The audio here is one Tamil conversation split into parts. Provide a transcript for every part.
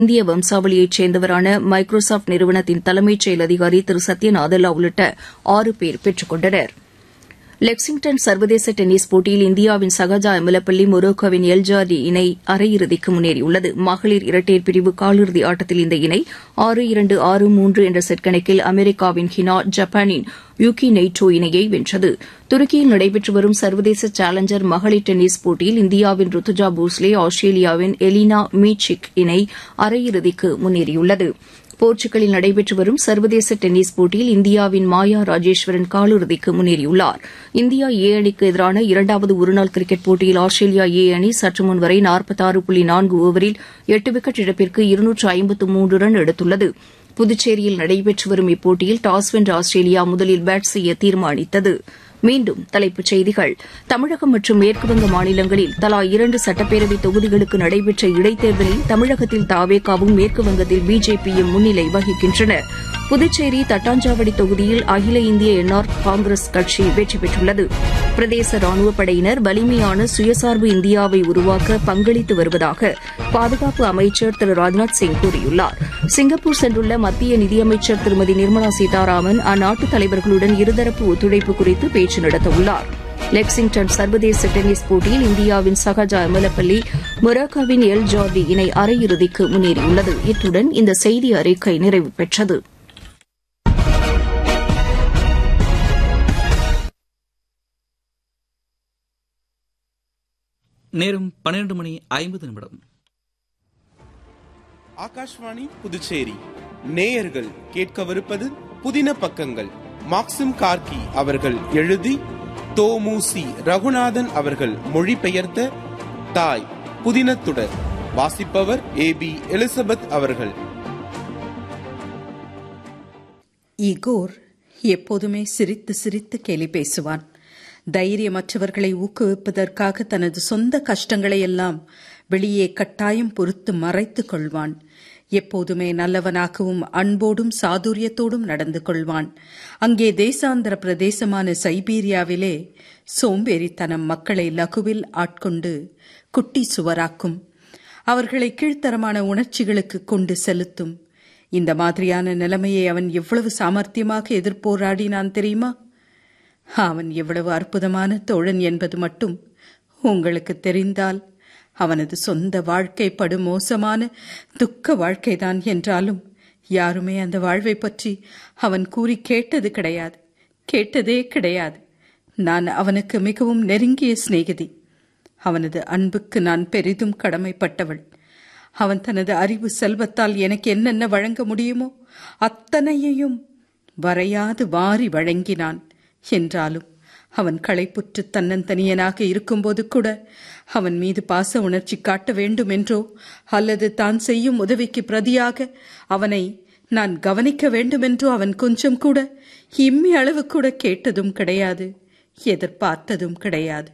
இந்திய வம்சாவளியைச் சேர்ந்தவரான மைக்ரோசாப்ட் நிறுவனத்தின் தலைமைச் செயல் அதிகாரி திரு சத்ய நாதல்லா உள்ளிட்ட ஆறு பேர் பெற்றுக் கொண்டனர் லெக்சிங்டன் சர்வதேச டென்னிஸ் போட்டியில் இந்தியாவின் சகஜா எமலப்பள்ளி மொரோக்கோவின் எல்ஜாடி இணை அரையிறுதிக்கு முன்னேறியுள்ளது மகளிர் இரட்டையர் பிரிவு காலிறுதி ஆட்டத்தில் இந்த இணை ஆறு இரண்டு ஆறு மூன்று என்ற செட் கணக்கில் அமெரிக்காவின் ஹினா ஜப்பானின் யூகி நெய்டோ இணையை வென்றது துருக்கியில் நடைபெற்று வரும் சர்வதேச சேலஞ்சர் மகளிர் டென்னிஸ் போட்டியில் இந்தியாவின் ருத்துஜா போஸ்லே ஆஸ்திரேலியாவின் எலினா மீச்சிக் இணை அரையிறுதிக்கு முன்னேறியுள்ளது போர்ச்சுகலில் நடைபெற்று வரும் சர்வதேச டென்னிஸ் போட்டியில் இந்தியாவின் மாயா ராஜேஸ்வரன் காலிறுதிக்கு முன்னேறியுள்ளார் இந்தியா ஏ அணிக்கு எதிரான இரண்டாவது ஒருநாள் கிரிக்கெட் போட்டியில் ஆஸ்திரேலியா ஏ அணி சற்று முன் வரை நாற்பத்தாறு புள்ளி நான்கு ஓவரில் எட்டு விக்கெட் இழப்பிற்கு இருநூற்று ஐம்பத்து மூன்று ரன் எடுத்துள்ளது புதுச்சேரியில் நடைபெற்று வரும் இப்போட்டியில் டாஸ் வென்ற ஆஸ்திரேலியா முதலில் பேட் செய்ய தீர்மானித்தது மீண்டும் தலைப்புச் செய்திகள் தமிழகம் மற்றும் மேற்குவங்க மாநிலங்களில் தலா இரண்டு சட்டப்பேரவை தொகுதிகளுக்கு நடைபெற்ற இடைத்தேர்தலில் தமிழகத்தில் தாவேகாவும் மேற்குவங்கத்தில் பிஜேபியும் முன்னிலை வகிக்கின்றன புதுச்சேரி தட்டாஞ்சாவடி தொகுதியில் அகில இந்திய என்ஆர் காங்கிரஸ் கட்சி வெற்றி பெற்றுள்ளது பிரதேச ராணுவப் படையினர் வலிமையான சுயசார்பு இந்தியாவை உருவாக்க பங்களித்து வருவதாக பாதுகாப்பு அமைச்சர் திரு ராஜ்நாத் சிங் கூறியுள்ளார் சிங்கப்பூர் சென்றுள்ள மத்திய நிதியமைச்சர் திருமதி நிர்மலா சீதாராமன் அந்நாட்டு தலைவர்களுடன் இருதரப்பு ஒத்துழைப்பு குறித்து பேச்சு நடத்தவுள்ளார் லெக்சிங்டன் சர்வதேச டென்னிஸ் போட்டியில் இந்தியாவின் சகஜா எமலப்பள்ளி மொராக்காவின் எல் ஜார்டி இணை அரையிறுதிக்கு முன்னேறியுள்ளது இத்துடன் இந்த செய்தி அறிக்கை நிறைவு பெற்றது நேரம் பன்னிரண்டு மணி ஐம்பது நிமிடம் ஆகாஷ்வாணி புதுச்சேரி நேயர்கள் கேட்கவிருப்பது புதின பக்கங்கள் மாக்சிம் கார்கி அவர்கள் எழுதி தோமுசி ரகுநாதன் அவர்கள் மொழிபெயர்த்த தாய் புதினத்துடர் வாசிப்பவர் ஏ பி எலிசபெத் அவர்கள் ஈகோர் எப்போதுமே சிரித்து சிரித்து கேலி பேசுவான் தைரியமற்றவர்களை ஊக்குவிப்பதற்காக தனது சொந்த கஷ்டங்களை எல்லாம் வெளியே கட்டாயம் பொறுத்து மறைத்துக் கொள்வான் எப்போதுமே நல்லவனாகவும் அன்போடும் சாதுரியத்தோடும் நடந்து கொள்வான் அங்கே தேசாந்திர பிரதேசமான சைபீரியாவிலே சோம்பேறித்தனம் மக்களை லகுவில் ஆட்கொண்டு குட்டி சுவராக்கும் அவர்களை கீழ்த்தரமான உணர்ச்சிகளுக்கு கொண்டு செலுத்தும் இந்த மாதிரியான நிலைமையை அவன் எவ்வளவு சாமர்த்தியமாக எதிர்போராடினான் தெரியுமா அவன் எவ்வளவு அற்புதமான தோழன் என்பது மட்டும் உங்களுக்கு தெரிந்தால் அவனது சொந்த வாழ்க்கை படு மோசமான துக்க வாழ்க்கைதான் என்றாலும் யாருமே அந்த வாழ்வை பற்றி அவன் கூறி கேட்டது கிடையாது கேட்டதே கிடையாது நான் அவனுக்கு மிகவும் நெருங்கிய சிநேகிதி அவனது அன்புக்கு நான் பெரிதும் கடமைப்பட்டவள் அவன் தனது அறிவு செல்வத்தால் எனக்கு என்னென்ன வழங்க முடியுமோ அத்தனையையும் வரையாது வாரி வழங்கினான் என்றாலும் அவன் களைப்புற்று தன்னந்தனியனாக இருக்கும்போது கூட அவன் மீது பாச உணர்ச்சி காட்ட வேண்டும் என்றோ அல்லது தான் செய்யும் உதவிக்கு பிரதியாக அவனை நான் கவனிக்க வேண்டுமென்றோ அவன் கொஞ்சம் கூட இம்மி அளவு கூட கேட்டதும் கிடையாது எதிர்பார்த்ததும் கிடையாது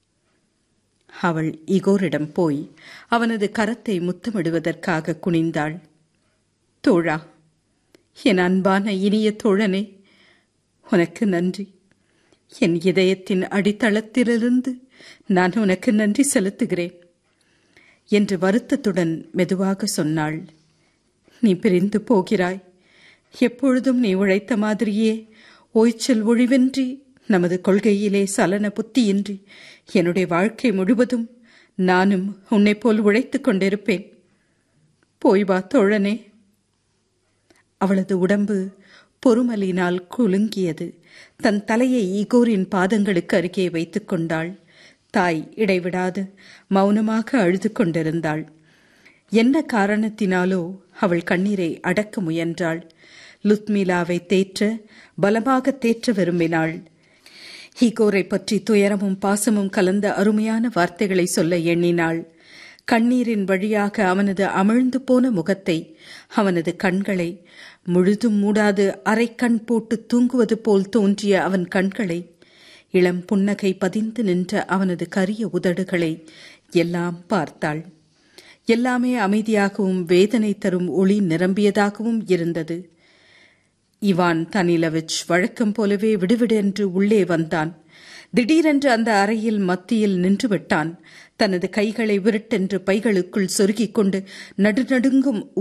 அவள் இகோரிடம் போய் அவனது கரத்தை முத்தமிடுவதற்காக குனிந்தாள் தோழா என் அன்பான இனிய தோழனே உனக்கு நன்றி என் இதயத்தின் அடித்தளத்திலிருந்து நான் உனக்கு நன்றி செலுத்துகிறேன் என்று வருத்தத்துடன் மெதுவாக சொன்னாள் நீ பிரிந்து போகிறாய் எப்பொழுதும் நீ உழைத்த மாதிரியே ஓய்ச்சல் ஒழிவின்றி நமது கொள்கையிலே சலன புத்தியின்றி என்னுடைய வாழ்க்கை முழுவதும் நானும் உன்னை போல் உழைத்துக் கொண்டிருப்பேன் போய் வா தோழனே அவளது உடம்பு பொறுமலினால் குலுங்கியது தன் தலையை ஈகோரின் பாதங்களுக்கு அருகே வைத்துக் கொண்டாள் தாய் இடைவிடாது மௌனமாக அழுது கொண்டிருந்தாள் என்ன காரணத்தினாலோ அவள் கண்ணீரை அடக்க முயன்றாள் லுத்மிலாவை தேற்ற பலமாக தேற்ற விரும்பினாள் ஈகோரை பற்றி துயரமும் பாசமும் கலந்த அருமையான வார்த்தைகளை சொல்ல எண்ணினாள் கண்ணீரின் வழியாக அவனது அமிழ்ந்து போன முகத்தை அவனது கண்களை முழுதும் மூடாது அரை கண் போட்டு தூங்குவது போல் தோன்றிய அவன் கண்களை இளம் புன்னகை பதிந்து நின்ற அவனது கரிய உதடுகளை எல்லாம் பார்த்தாள் எல்லாமே அமைதியாகவும் வேதனை தரும் ஒளி நிரம்பியதாகவும் இருந்தது இவான் தனிலவிச் வழக்கம் போலவே விடுவிடென்று உள்ளே வந்தான் திடீரென்று அந்த அறையில் மத்தியில் நின்று விட்டான் தனது கைகளை விருட்டென்று பைகளுக்குள் சொருகிக் கொண்டு நடுநடுங்கும்